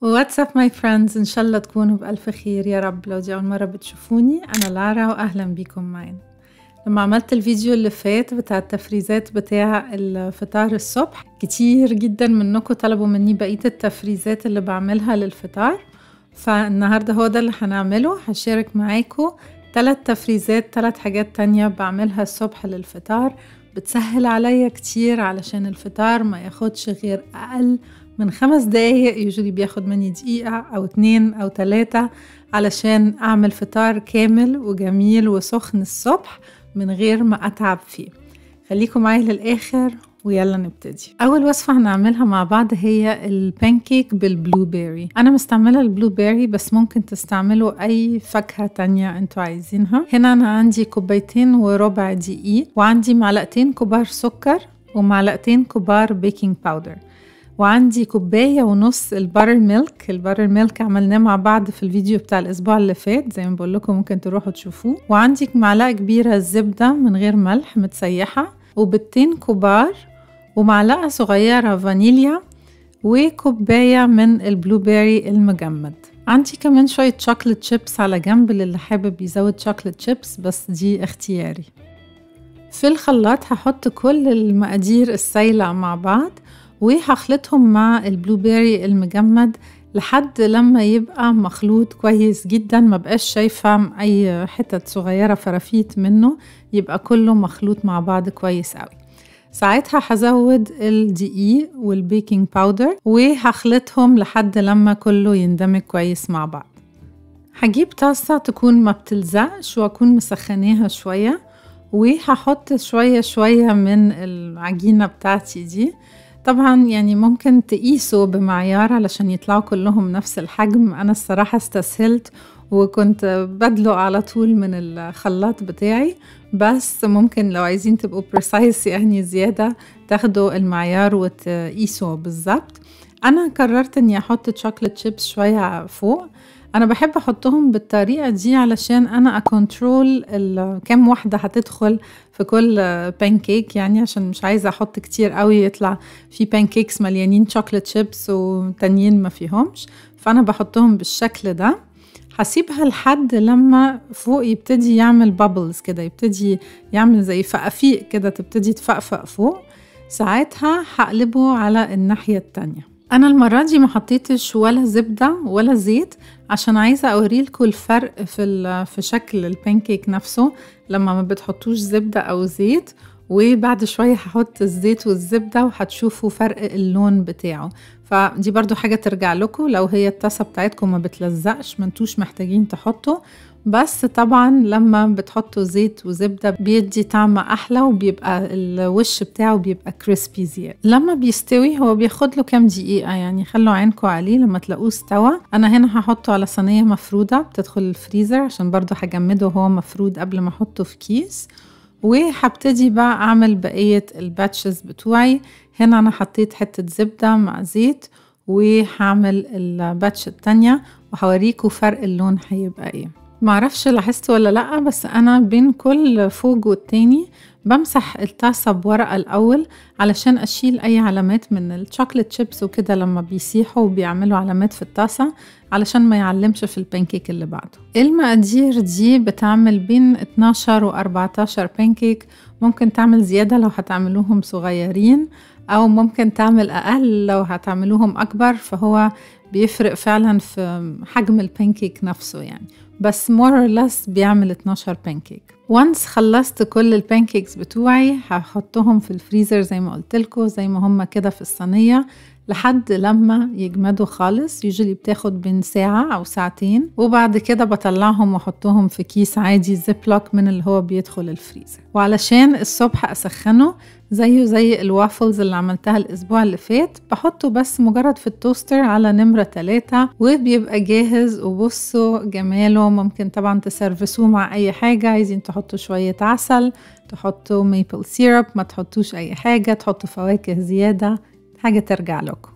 واتساب ماي فريندز ان شاء الله تكونوا بألف خير يا رب لو دي أول مرة بتشوفوني أنا لارا وأهلا بيكم معانا لما عملت الفيديو اللي فات بتاع التفريزات بتاع الفطار الصبح كتير جدا منكم طلبوا مني بقية التفريزات اللي بعملها للفطار فالنهاردة هو ده اللي هنعمله هشارك معاكم ثلاث تفريزات ثلاث حاجات تانية بعملها الصبح للفطار بتسهل عليا كتير علشان الفطار ما ياخدش غير أقل من خمس دقايق يوجولي بياخد مني دقيقة أو اتنين أو تلاتة علشان أعمل فطار كامل وجميل وسخن الصبح من غير ما أتعب فيه خليكم معايا للآخر ويلا نبتدي أول وصفة هنعملها مع بعض هي البانكيك بالبلو بيري أنا مستعملة البلو بيري بس ممكن تستعملوا أي فاكهة تانية أنتوا عايزينها هنا أنا عندي كوبايتين وربع دقيق وعندي معلقتين كبار سكر ومعلقتين كبار بيكنج باودر وعندي كوباية ونص البار ميلك البار ميلك عملناه مع بعض في الفيديو بتاع الأسبوع اللي فات زي ما بقول لكم ممكن تروحوا تشوفوه وعندي معلقة كبيرة زبدة من غير ملح متسيحة وبيضتين كبار ومعلقة صغيرة فانيليا وكوباية من البلو بيري المجمد عندي كمان شوية شوكليت شيبس على جنب للي حابب يزود شوكليت شيبس بس دي اختياري في الخلاط هحط كل المقادير السايلة مع بعض وهخلطهم مع البلو بيري المجمد لحد لما يبقى مخلوط كويس جدا ما بقاش شايفة أي حتت صغيرة فرافيت منه يبقى كله مخلوط مع بعض كويس قوي ساعتها هزود الدقيق والبيكنج باودر وهخلطهم لحد لما كله يندمج كويس مع بعض هجيب طاسة تكون ما بتلزقش واكون مسخناها شوية وهحط شوية شوية من العجينة بتاعتي دي طبعا يعني ممكن تقيسوا بمعيار علشان يطلعوا كلهم نفس الحجم انا الصراحة استسهلت وكنت بدلق على طول من الخلاط بتاعي بس ممكن لو عايزين تبقوا بريسايس يعني زيادة تاخدوا المعيار وتقيسوا بالظبط انا قررت اني احط شوكليت شيبس شوية فوق انا بحب احطهم بالطريقه دي علشان انا اكونترول كام واحده هتدخل في كل بانكيك يعني عشان مش عايزه احط كتير قوي يطلع في بانكيكس مليانين شوكليت شيبس وتانيين ما فيهمش فانا بحطهم بالشكل ده هسيبها لحد لما فوق يبتدي يعمل بابلز كده يبتدي يعمل زي فقافيق كده تبتدي تفقفق فوق ساعتها هقلبه على الناحيه التانيه انا المره دي ما حطيتش ولا زبده ولا زيت عشان عايزه اوريلكم الفرق في في شكل البانكيك نفسه لما ما بتحطوش زبده او زيت وبعد شوية هحط الزيت والزبدة وهتشوفوا فرق اللون بتاعه فدي برضو حاجة ترجع لكم لو هي الطاسة بتاعتكم ما بتلزقش ما انتوش محتاجين تحطوا بس طبعا لما بتحطوا زيت وزبدة بيدي طعم أحلى وبيبقى الوش بتاعه بيبقى كريسبي زيادة لما بيستوي هو بياخد له كام دقيقة يعني خلوا عينكم عليه لما تلاقوه استوى أنا هنا هحطه على صينية مفرودة بتدخل الفريزر عشان برضو هجمده وهو مفرود قبل ما أحطه في كيس وهبتدي بقى أعمل بقية الباتشز بتوعي هنا أنا حطيت حتة زبدة مع زيت وهعمل الباتش التانية وهوريكم فرق اللون هيبقى ايه معرفش لاحظت ولا لأ بس أنا بين كل فوج والتاني بمسح الطاسة بورقة الأول علشان أشيل أي علامات من الشوكليت شيبس وكده لما بيسيحوا وبيعملوا علامات في الطاسة علشان ما يعلمش في البانكيك اللي بعده المقادير دي بتعمل بين 12 و 14 بانكيك ممكن تعمل زيادة لو هتعملوهم صغيرين أو ممكن تعمل أقل لو هتعملوهم أكبر فهو بيفرق فعلا في حجم البانكيك نفسه يعني بس more or less بيعمل 12 بانكيك وانس خلصت كل البانكيكس بتوعي هحطهم في الفريزر زي ما قلت لكم زي ما هم كده في الصينيه لحد لما يجمدوا خالص يجري بتاخد بين ساعة أو ساعتين وبعد كده بطلعهم واحطهم في كيس عادي زيبلوك من اللي هو بيدخل الفريزر وعلشان الصبح أسخنه زيه زي الوافلز اللي عملتها الأسبوع اللي فات بحطه بس مجرد في التوستر على نمرة تلاتة وبيبقى جاهز وبصوا جماله ممكن طبعا تسرفسوه مع أي حاجة عايزين تحطوا شوية عسل تحطوا ميبل سيرب ما تحطوش أي حاجة تحطوا فواكه زيادة حاجة ترجع لكم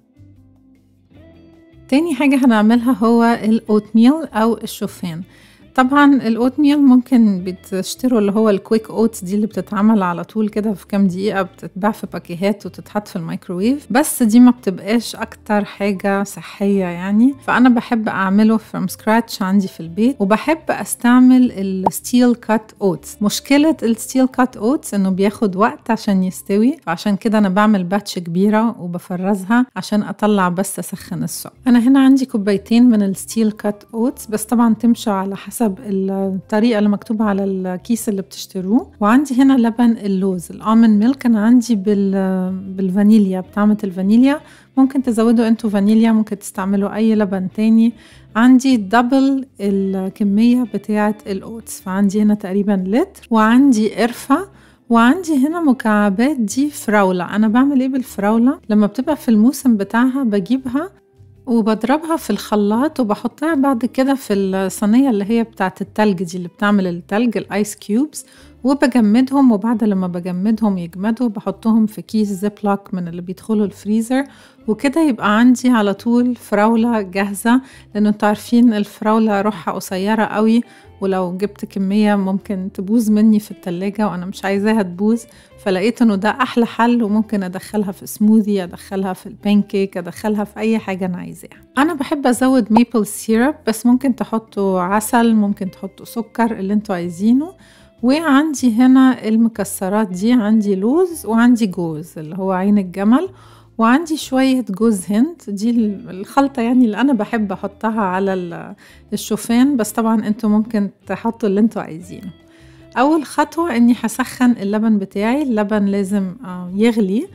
تاني حاجة هنعملها هو الأوتميل أو الشوفان طبعا الاوت ميل ممكن بتشتروا اللي هو الكويك اوتس دي اللي بتتعمل على طول كده في كام دقيقة بتتباع في باكيهات وتتحط في الميكروويف بس دي ما بتبقاش اكتر حاجة صحية يعني فانا بحب اعمله فروم سكراتش عندي في البيت وبحب استعمل الستيل كات اوتس مشكلة الستيل كات اوتس انه بياخد وقت عشان يستوي فعشان كده انا بعمل باتش كبيرة وبفرزها عشان اطلع بس اسخن السكر انا هنا عندي كوبايتين من الستيل كات اوتس بس طبعا تمشوا على حسب الطريقة اللي مكتوبة على الكيس اللي بتشتروه وعندي هنا لبن اللوز الالمند ميلك انا عندي بال بالفانيليا بطعمة الفانيليا ممكن تزودوا انتوا فانيليا ممكن تستعملوا اي لبن تاني عندي دبل الكمية بتاعة الاوتس فعندي هنا تقريبا لتر وعندي قرفة وعندي هنا مكعبات دي فراولة أنا بعمل إيه بالفراولة لما بتبقى في الموسم بتاعها بجيبها وبضربها في الخلاط وبحطها بعد كده في الصينية اللي هي بتاعة التلج دي اللي بتعمل التلج الايس كيوبز وبجمدهم وبعد لما بجمدهم يجمدوا بحطهم في كيس زيبلوك من اللي بيدخلوا الفريزر وكده يبقى عندي على طول فراولة جاهزة لأنه انتوا عارفين الفراولة روحها قصيرة قوي ولو جبت كمية ممكن تبوظ مني في التلاجة وأنا مش عايزاها تبوظ فلقيت إنه ده أحلى حل وممكن أدخلها في سموذي أدخلها في البانكيك أدخلها في أي حاجة أنا عايزاها أنا بحب أزود ميبل سيرب بس ممكن تحطوا عسل ممكن تحطوا سكر اللي انتوا عايزينه وعندي هنا المكسرات دي عندي لوز وعندي جوز اللي هو عين الجمل وعندي شوية جوز هند دي الخلطة يعني اللي أنا بحب أحطها على الشوفان بس طبعا انتوا ممكن تحطوا اللي انتوا عايزينه أول خطوة إني هسخن اللبن بتاعي اللبن لازم يغلي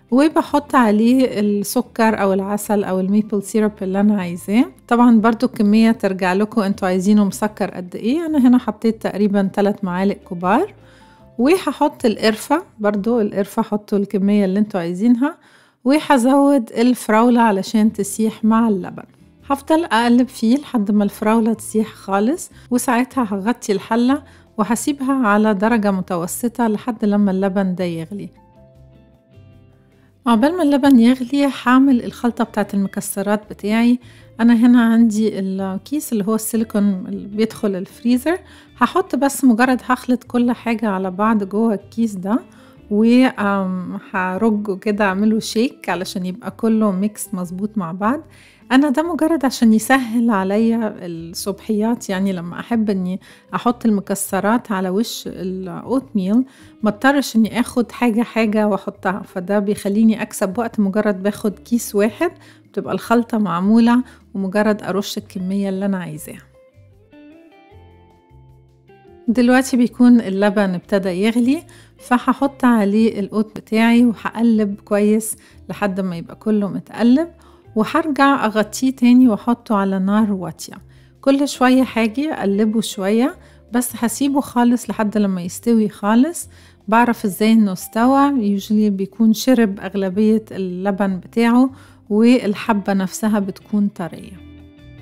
وبحط عليه السكر او العسل او الميبل سيرب اللي انا عايزاه طبعا برضو الكمية ترجع لكم انتوا عايزينه مسكر قد ايه انا هنا حطيت تقريبا 3 معالق كبار وهحط القرفة برضو القرفة حطوا الكمية اللي انتوا عايزينها وهزود الفراولة علشان تسيح مع اللبن هفضل اقلب فيه لحد ما الفراولة تسيح خالص وساعتها هغطي الحلة وهسيبها على درجة متوسطة لحد لما اللبن ده يغلي عقبال ما اللبن يغلي هعمل الخلطة بتاعت المكسرات بتاعي أنا هنا عندي الكيس اللي هو السيليكون اللي بيدخل الفريزر هحط بس مجرد هخلط كل حاجة على بعض جوه الكيس ده وهرجه كده اعمله شيك علشان يبقى كله ميكس مظبوط مع بعض انا ده مجرد عشان يسهل عليا الصبحيات يعني لما احب اني احط المكسرات على وش الاوت ميل ما اضطرش اني اخد حاجه حاجه واحطها فده بيخليني اكسب وقت مجرد باخد كيس واحد بتبقى الخلطه معموله ومجرد ارش الكميه اللي انا عايزاها دلوقتي بيكون اللبن ابتدى يغلي فهحط عليه القوت بتاعي وهقلب كويس لحد ما يبقى كله متقلب وهرجع اغطيه تاني واحطه على نار واطية كل شوية هاجي اقلبه شوية بس هسيبه خالص لحد لما يستوي خالص بعرف ازاي انه استوى يوجلي بيكون شرب اغلبية اللبن بتاعه والحبة نفسها بتكون طرية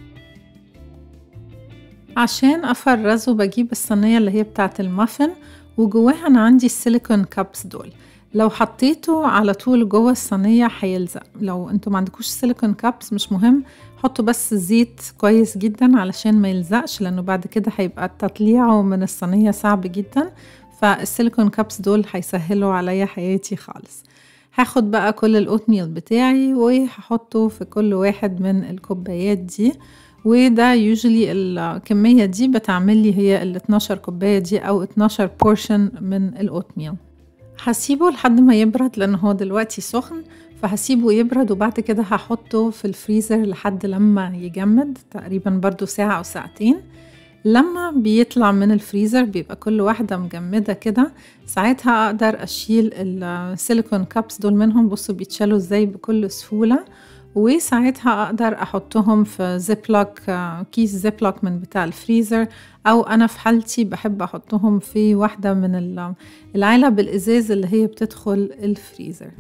عشان افرزه بجيب الصينية اللي هي بتاعة المافن وجواها انا عندي السيليكون كابس دول لو حطيته على طول جوه الصينية هيلزق لو انتوا ما عندكوش سيليكون كابس مش مهم حطوا بس زيت كويس جدا علشان ما يلزقش لانه بعد كده هيبقى تطليعه من الصينية صعب جدا فالسيليكون كابس دول هيسهلوا عليا حياتي خالص هاخد بقى كل الاوت ميل بتاعي وهحطه في كل واحد من الكوبايات دي وده يوجولي الكمية دي بتعمل لي هي ال 12 كوباية دي أو 12 بورشن من الأوت ميل هسيبه لحد ما يبرد لأن هو دلوقتي سخن فهسيبه يبرد وبعد كده هحطه في الفريزر لحد لما يجمد تقريبا برضو ساعة أو ساعتين لما بيطلع من الفريزر بيبقى كل واحدة مجمدة كده ساعتها أقدر أشيل السيليكون كابس دول منهم بصوا بيتشالوا ازاي بكل سهولة وساعتها أقدر أحطهم في زيبلوك كيس زيبلوك من بتاع الفريزر أو أنا في حالتي بحب أحطهم في واحدة من العلب الإزاز اللي هي بتدخل الفريزر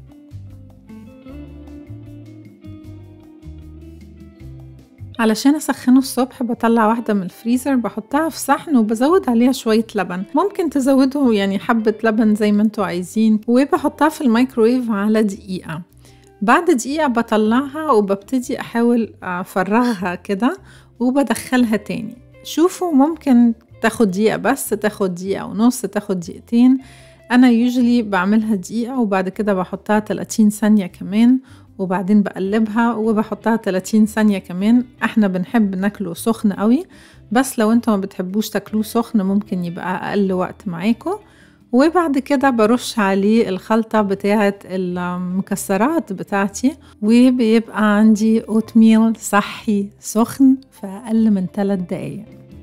علشان أسخنه الصبح بطلع واحدة من الفريزر بحطها في صحن وبزود عليها شوية لبن ممكن تزودوا يعني حبة لبن زي ما انتوا عايزين وبحطها في الميكرويف على دقيقة بعد دقيقة بطلعها وببتدي أحاول أفرغها كده وبدخلها تاني شوفوا ممكن تاخد دقيقة بس تاخد دقيقة ونص تاخد دقيقتين أنا يوجولي بعملها دقيقة وبعد كده بحطها 30 ثانية كمان وبعدين بقلبها وبحطها 30 ثانية كمان احنا بنحب ناكله سخن قوي بس لو انتوا ما بتحبوش تاكلوه سخن ممكن يبقى أقل وقت معاكم وبعد كده برش عليه الخلطة بتاعة المكسرات بتاعتي وبيبقى عندي اوت ميل صحي سخن في أقل من 3 دقايق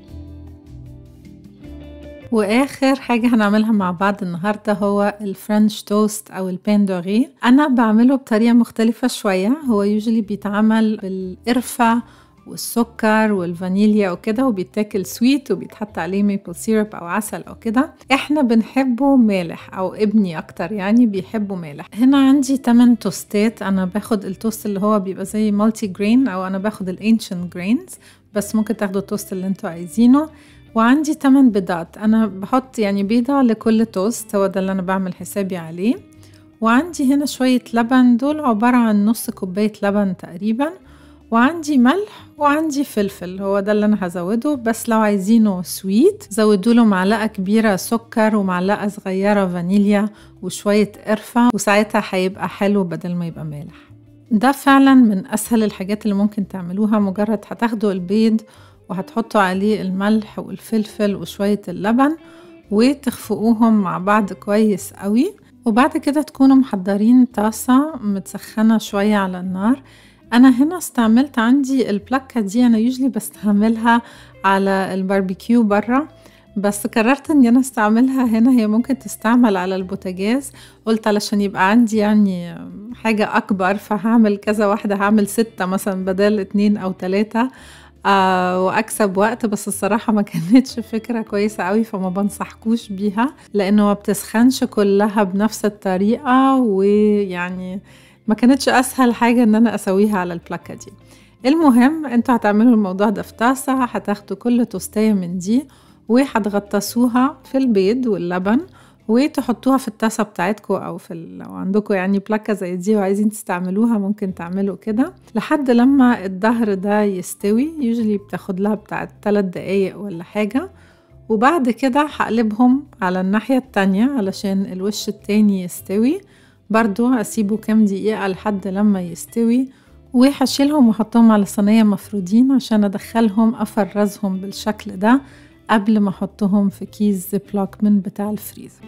واخر حاجه هنعملها مع بعض النهارده هو الفرنش توست او البان دوغي انا بعمله بطريقه مختلفه شويه هو يوجولي بيتعمل بالقرفه والسكر والفانيليا وكده وبيتاكل سويت وبيتحط عليه ميبل سيرب او عسل او كده احنا بنحبه مالح او ابني اكتر يعني بيحبه مالح هنا عندي 8 توستات انا باخد التوست اللي هو بيبقى زي مالتي جرين او انا باخد الانشنت جرينز بس ممكن تاخدوا التوست اللي انتوا عايزينه وعندي 8 بيضات انا بحط يعني بيضة لكل توست هو ده اللي انا بعمل حسابي عليه وعندي هنا شوية لبن دول عبارة عن نص كوباية لبن تقريبا وعندي ملح وعندي فلفل هو ده اللي انا هزوده بس لو عايزينه سويت زودوا له معلقه كبيره سكر ومعلقه صغيره فانيليا وشويه قرفه وساعتها هيبقى حلو بدل ما يبقى مالح ده فعلا من اسهل الحاجات اللي ممكن تعملوها مجرد هتاخدوا البيض وهتحطوا عليه الملح والفلفل وشويه اللبن وتخفقوهم مع بعض كويس قوي وبعد كده تكونوا محضرين طاسه متسخنه شويه على النار انا هنا استعملت عندي البلاكة دي انا يوجلي بستعملها على الباربيكيو برا بس قررت اني انا استعملها هنا هي ممكن تستعمل على البوتاجاز قلت علشان يبقى عندي يعني حاجة اكبر فهعمل كذا واحدة هعمل ستة مثلا بدل اتنين او تلاتة آه واكسب وقت بس الصراحه ما كانتش فكره كويسه قوي فما بنصحكوش بيها لانه ما بتسخنش كلها بنفس الطريقه ويعني ما كانتش اسهل حاجه ان انا اسويها على البلاكه دي المهم انتوا هتعملوا الموضوع ده في طاسه هتاخدوا كل توستايه من دي وهتغطسوها في البيض واللبن وتحطوها في الطاسه بتاعتكم او في لو عندكم يعني بلاكه زي دي وعايزين تستعملوها ممكن تعملوا كده لحد لما الظهر ده يستوي يوجلي بتاخد لها بتاعت 3 دقايق ولا حاجه وبعد كده هقلبهم على الناحيه التانية علشان الوش التاني يستوي برضو أسيبه كام دقيقة لحد لما يستوي وهشيلهم واحطهم على صينية مفرودين عشان أدخلهم أفرزهم بالشكل ده قبل ما أحطهم في كيس زيبلوك من بتاع الفريزر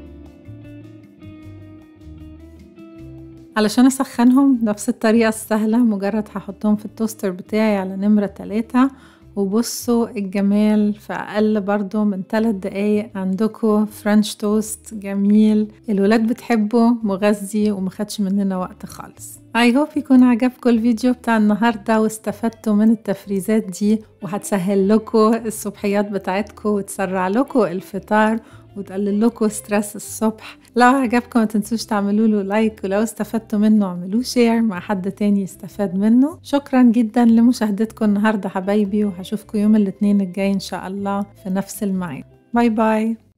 علشان أسخنهم نفس الطريقة السهلة مجرد هحطهم في التوستر بتاعي على نمرة تلاتة وبصوا الجمال في أقل برضو من 3 دقايق عندكم فرنش توست جميل الولاد بتحبه مغذي ومخدش مننا وقت خالص I hope يكون عجبكم الفيديو بتاع النهاردة واستفدتوا من التفريزات دي وهتسهل لكم الصبحيات بتاعتكم وتسرع لكم الفطار وتقلل لكم ستريس الصبح لو عجبكم ما تنسوش تعملوا له لايك ولو استفدتوا منه اعملوه شير مع حد تاني يستفاد منه شكرا جدا لمشاهدتكم النهارده حبايبي وهشوفكم يوم الاثنين الجاي ان شاء الله في نفس الميعاد باي باي